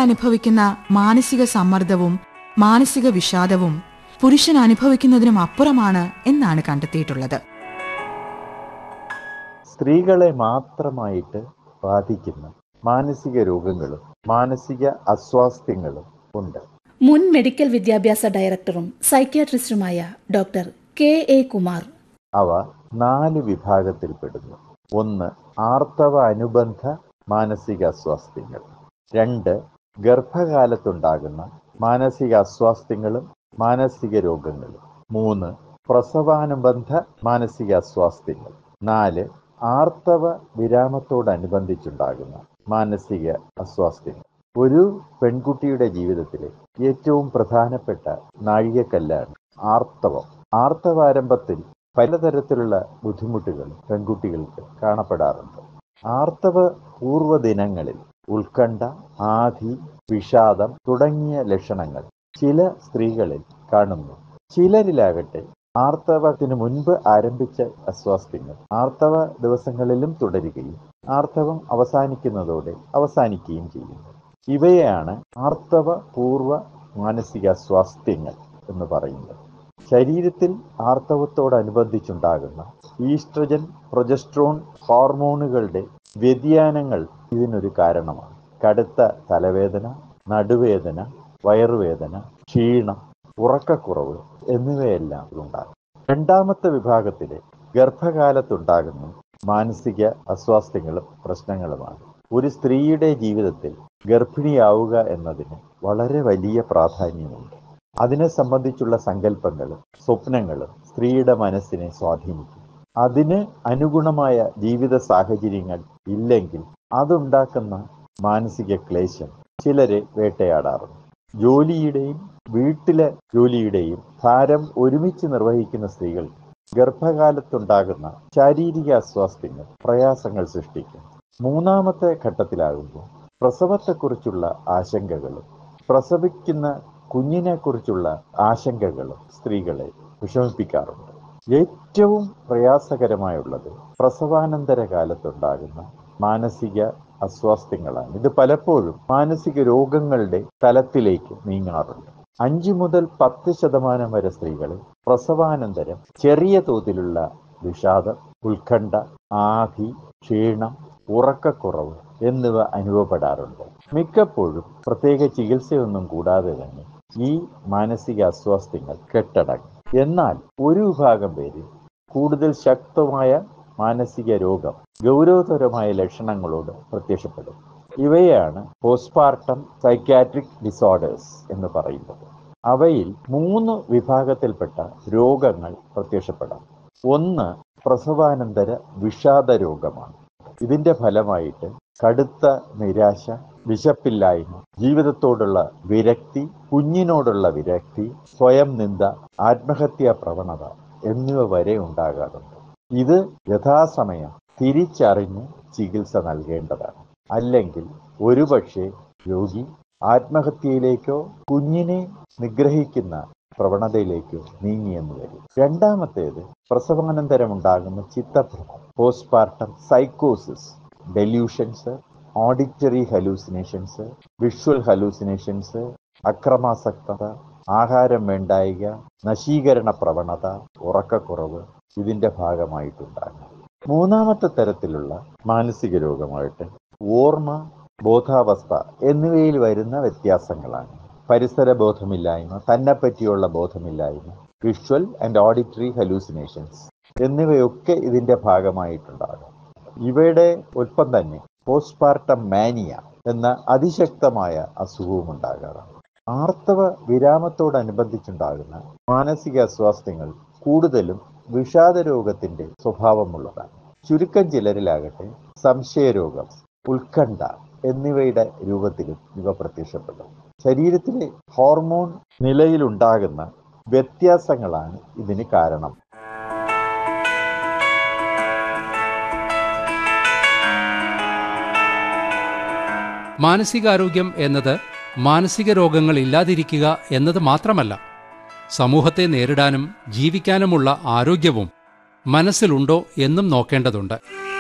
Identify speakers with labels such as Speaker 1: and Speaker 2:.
Speaker 1: അനുഭവിക്കുന്ന മാനസിക സമ്മർദ്ദവും മാനസിക വിഷാദവും പുരുഷൻ അനുഭവിക്കുന്നതിനും അപ്പുറമാണ് എന്നാണ് കണ്ടെത്തിയിട്ടുള്ളത്
Speaker 2: സ്ത്രീകളെ മാത്രമായിട്ട് ബാധിക്കുന്ന മാനസിക രോഗങ്ങളും മാനസിക അസ്വാസ്ഥ്യങ്ങളും ഉണ്ട്
Speaker 3: മുൻ മെഡിക്കൽ വിദ്യാഭ്യാസ ഡയറക്ടറും സൈക്യാട്രിസ്റ്റുമായ ഡോക്ടർ കെ എ കുമാർ
Speaker 2: അവ നാല് വിഭാഗത്തിൽപ്പെടുന്നു ഒന്ന് ആർത്തവ അനുബന്ധ മാനസിക അസ്വാസ്ഥ്യങ്ങൾ രണ്ട് ഗർഭകാലത്തുണ്ടാകുന്ന മാനസിക അസ്വാസ്ഥ്യങ്ങളും മാനസിക രോഗങ്ങളും മൂന്ന് പ്രസവാനുബന്ധ മാനസിക അസ്വാസ്ഥ്യങ്ങൾ നാല് ആർത്തവ വിരാമത്തോടനുബന്ധിച്ചുണ്ടാകുന്ന മാനസിക അസ്വാസ്ഥ്യങ്ങൾ ഒരു പെൺകുട്ടിയുടെ ജീവിതത്തിലെ ഏറ്റവും പ്രധാനപ്പെട്ട നാഴികക്കല്ലാണ് ആർത്തവം ആർത്തവാരംഭത്തിൽ പലതരത്തിലുള്ള ബുദ്ധിമുട്ടുകൾ പെൺകുട്ടികൾക്ക് കാണപ്പെടാറുണ്ട് ആർത്തവ പൂർവ്വ ദിനങ്ങളിൽ ഉത്കണ്ഠ ആധി വിഷാദം തുടങ്ങിയ ലക്ഷണങ്ങൾ ചില സ്ത്രീകളിൽ കാണുന്നു ചിലരിലാകട്ടെ ആർത്തവത്തിന് മുൻപ് ആരംഭിച്ച അസ്വാസ്ഥ്യങ്ങൾ ആർത്തവ ദിവസങ്ങളിലും തുടരുകയും ആർത്തവം അവസാനിക്കുന്നതോടെ അവസാനിക്കുകയും ചെയ്യുന്നു ഇവയാണ് ആർത്തവ പൂർവ്വ മാനസിക സ്വാസ്ഥ്യങ്ങൾ എന്ന് പറയുന്നത് ശരീരത്തിൽ ആർത്തവത്തോടനുബന്ധിച്ചുണ്ടാകുന്ന ഈസ്ട്രജൻ പ്രൊജസ്ട്രോൺ ഹോർമോണുകളുടെ വ്യതിയാനങ്ങൾ ഇതിനൊരു കാരണമാണ് കടുത്ത തലവേദന നടുവേദന വയറുവേദന ക്ഷീണം ഉറക്കക്കുറവ് എന്നിവയെല്ലാം ഉണ്ടാകും രണ്ടാമത്തെ വിഭാഗത്തിലെ ഗർഭകാലത്തുണ്ടാകുന്ന മാനസിക അസ്വാസ്ഥ്യങ്ങളും പ്രശ്നങ്ങളുമാണ് ഒരു സ്ത്രീയുടെ ജീവിതത്തിൽ ഗർഭിണിയാവുക എന്നതിന് വളരെ വലിയ പ്രാധാന്യമുണ്ട് അതിനെ സംബന്ധിച്ചുള്ള സങ്കല്പങ്ങളും സ്വപ്നങ്ങളും സ്ത്രീയുടെ മനസ്സിനെ സ്വാധീനിക്കും അതിന് അനുഗുണമായ ജീവിത സാഹചര്യങ്ങൾ ഇല്ലെങ്കിൽ അതുണ്ടാക്കുന്ന മാനസിക ക്ലേശം ചിലരെ വേട്ടയാടാറുണ്ട് ജോലിയുടെയും വീട്ടിലെ ജോലിയുടെയും ഭാരം ഒരുമിച്ച് നിർവഹിക്കുന്ന സ്ത്രീകൾ ഗർഭകാലത്തുണ്ടാകുന്ന ശാരീരിക അസ്വാസ്ഥ്യങ്ങൾ പ്രയാസങ്ങൾ സൃഷ്ടിക്കും മൂന്നാമത്തെ ഘട്ടത്തിലാകുമ്പോൾ പ്രസവത്തെക്കുറിച്ചുള്ള ആശങ്കകളും പ്രസവിക്കുന്ന കുഞ്ഞിനെക്കുറിച്ചുള്ള ആശങ്കകളും സ്ത്രീകളെ വിഷമിപ്പിക്കാറുണ്ട് ഏറ്റവും പ്രയാസകരമായുള്ളത് പ്രസവാനന്തര കാലത്തുണ്ടാകുന്ന മാനസിക അസ്വാസ്ഥ്യങ്ങളാണ് ഇത് പലപ്പോഴും മാനസിക രോഗങ്ങളുടെ തലത്തിലേക്ക് നീങ്ങാറുണ്ട് അഞ്ചു മുതൽ പത്ത് ശതമാനം വരെ സ്ത്രീകളിൽ പ്രസവാനന്തരം ചെറിയ തോതിലുള്ള വിഷാദം ഉത്കണ്ഠ ആധി ക്ഷീണം ഉറക്കക്കുറവ് എന്നിവ അനുഭവപ്പെടാറുണ്ട് മിക്കപ്പോഴും പ്രത്യേക ചികിത്സയൊന്നും കൂടാതെ തന്നെ ഈ മാനസിക അസ്വാസ്ഥ്യങ്ങൾ കെട്ടടങ്ങും എന്നാൽ ഒരു വിഭാഗം പേര് കൂടുതൽ ശക്തമായ മാനസിക രോഗം ഗൗരവതരമായ ലക്ഷണങ്ങളോട് പ്രത്യക്ഷപ്പെടും ഇവയാണ് പോസ്റ്റ്പാർട്ടം സൈക്യാട്രിക് ഡിസോർഡേഴ്സ് എന്ന് പറയുന്നത് അവയിൽ മൂന്ന് വിഭാഗത്തിൽപ്പെട്ട രോഗങ്ങൾ പ്രത്യക്ഷപ്പെടാം ഒന്ന് പ്രസവാനന്തര വിഷാദ രോഗമാണ് ഇതിന്റെ ഫലമായിട്ട് കടുത്ത നിരാശ വിശപ്പില്ലായ്മ ജീവിതത്തോടുള്ള വിരക്തി കുഞ്ഞിനോടുള്ള വിരക്തി സ്വയം നിന്ദ ആത്മഹത്യാ പ്രവണത എന്നിവ വരെ ഉണ്ടാകാറുണ്ട് ഇത് യഥാസമയം തിരിച്ചറിഞ്ഞ് ചികിത്സ നൽകേണ്ടതാണ് അല്ലെങ്കിൽ ഒരുപക്ഷെ രോഗി ആത്മഹത്യയിലേക്കോ കുഞ്ഞിനെ നിഗ്രഹിക്കുന്ന പ്രവണതയിലേക്കോ നീങ്ങിയെന്ന് വരും രണ്ടാമത്തേത് പ്രസവാനന്തരം ഉണ്ടാകുന്ന ചിത്തഭ്രമം പോസ്റ്റ്പാർട്ടം സൈക്കോസിസ് delusions auditory hallucinations visual hallucinations അക്രമാസക്തത ആഹാരം വേണ്ടായിക നശീകരണ പ്രവണത ഉറക്കക്കുറവ് ഇതിന്റെ ഭാഗമായിട്ടുണ്ടാകും മൂന്നാമത്തെ തരത്തിലുള്ള മാനസിക രോഗമായിട്ട് ഓർമ്മ ബോധാവസ്ഥ എന്നിവയിൽ വരുന്ന വ്യത്യാസങ്ങളാണ് പരിസര ബോധമില്ലായ്മ തന്നെ പറ്റിയുള്ള ബോധമില്ലായ്മ വിഷ്വൽ ആൻഡ് ഓഡിറ്ററി ഹലൂസിനേഷൻസ് എന്നിവയൊക്കെ ഇതിന്റെ ഭാഗമായിട്ടുണ്ടാകും ഇവയുടെ ഒപ്പം തന്നെ പോസ്റ്റ്പാർട്ടം മാനിയ എന്ന അതിശക്തമായ അസുഖവും ഉണ്ടാകാറാണ് ആർത്തവ വിരാമത്തോടനുബന്ധിച്ചുണ്ടാകുന്ന മാനസിക അസ്വാസ്ഥ്യങ്ങൾ കൂടുതലും വിഷാദ രോഗത്തിന്റെ സ്വഭാവമുള്ളതാണ് ചുരുക്കം ചിലരിലാകട്ടെ സംശയരോഗം ഉത്കണ്ഠ എന്നിവയുടെ രൂപത്തിലും ഇവ പ്രത്യക്ഷപ്പെടും ശരീരത്തിലെ ഹോർമോൺ നിലയിലുണ്ടാകുന്ന വ്യത്യാസങ്ങളാണ് ഇതിന് കാരണം
Speaker 4: മാനസികാരോഗ്യം എന്നത് മാനസിക രോഗങ്ങൾ ഇല്ലാതിരിക്കുക എന്നത് മാത്രമല്ല സമൂഹത്തെ നേരിടാനും ജീവിക്കാനുമുള്ള ആരോഗ്യവും മനസ്സിലുണ്ടോ എന്നും നോക്കേണ്ടതുണ്ട്